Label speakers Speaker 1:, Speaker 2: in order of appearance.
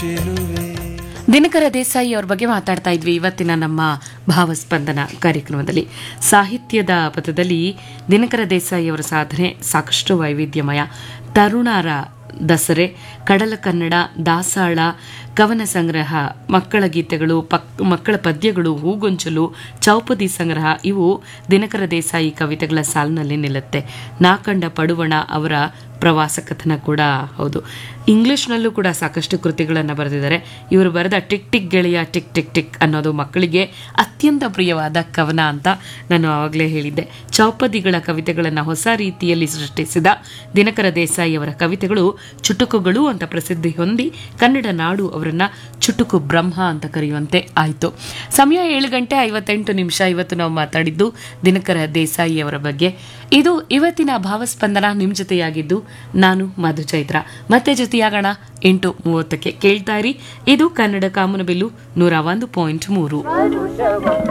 Speaker 1: ಚೆಲುವೆ
Speaker 2: ದಿನಕರ ದೇಸಾಯಿ ಅವ್ರ ಬಗ್ಗೆ ಮಾತಾಡ್ತಾ ಇದ್ವಿ ಇವತ್ತಿನ ನಮ್ಮ ಭಾವಸ್ಪಂದನ ಕಾರ್ಯಕ್ರಮದಲ್ಲಿ ಸಾಹಿತ್ಯದ ಪಥದಲ್ಲಿ ದಿನಕರ ದೇಸಾಯಿ ಅವರ ಸಾಧನೆ ಸಾಕಷ್ಟು ವೈವಿಧ್ಯಮಯ ತರುಣರ ದಸರೆ ಕಡಲ ಕನ್ನಡ ದಾಸಾಳ ಕವನ ಸಂಗ್ರಹ ಮಕ್ಕಳ ಗೀತೆಗಳು ಪಕ್ ಮಕ್ಕಳ ಪದ್ಯಗಳು ಹೂಗೊಂಚಲು ಚೌಪದಿ ಸಂಗ್ರಹ ಇವು ದಿನಕರ ದೇಸಾಯಿ ಕವಿತೆಗಳ ಸಾಲಿನಲ್ಲಿ ನಿಲ್ಲುತ್ತೆ ನಾಕಂಡ ಪಡುವಣ ಅವರ ಪ್ರವಾಸ ಕಥನ ಕೂಡ ಹೌದು ಇಂಗ್ಲಿಷ್ನಲ್ಲೂ ಕೂಡ ಸಾಕಷ್ಟು ಕೃತಿಗಳನ್ನು ಬರೆದಿದ್ದಾರೆ ಇವರು ಬರೆದ ಟಿಕ್ ಟಿಕ್ ಗೆಳೆಯ ಟಿಕ್ ಟಿಕ್ ಟಿಕ್ ಅನ್ನೋದು ಮಕ್ಕಳಿಗೆ ಅತ್ಯಂತ ಪ್ರಿಯವಾದ ಕವನ ಅಂತ ನಾನು ಆವಾಗಲೇ ಹೇಳಿದ್ದೆ ಚೌಪದಿಗಳ ಕವಿತೆಗಳನ್ನು ಹೊಸ ರೀತಿಯಲ್ಲಿ ಸೃಷ್ಟಿಸಿದ ದಿನಕರ ದೇಸಾಯಿ ಅವರ ಕವಿತೆಗಳು ಚುಟುಕುಗಳು ಅಂತ ಪ್ರಸಿದ್ಧಿ ಹೊಂದಿ ಕನ್ನಡ ನಾಡು ಅವರನ್ನ ಚುಟುಕು ಬ್ರಹ್ಮ ಅಂತ ಕರೆಯುವಂತೆ ಆಯಿತು ಸಮಯ ಏಳು ಗಂಟೆ ಐವತ್ತೆಂಟು ನಿಮಿಷ ಇವತ್ತು ನಾವು ಮಾತಾಡಿದ್ದು ದಿನಕರ ದೇಸಾಯಿ ಅವರ ಬಗ್ಗೆ ಇದು ಇವತ್ತಿನ ಭಾವಸ್ಪಂದನ ನಿಮ್ಮ ಜೊತೆಯಾಗಿದ್ದು ನಾನು ಮಧು ಚೈತ್ರ ಮತ್ತೆ ಜೊತೆಯಾಗೋಣ ಎಂಟು ಮೂವತ್ತಕ್ಕೆ ಕೇಳ್ತಾ ಇರಿ ಇದು ಕನ್ನಡ ಕಾಮನಬಿಲ್ಲು ನೂರ ಒಂದು ಪಾಯಿಂಟ್ ಮೂರು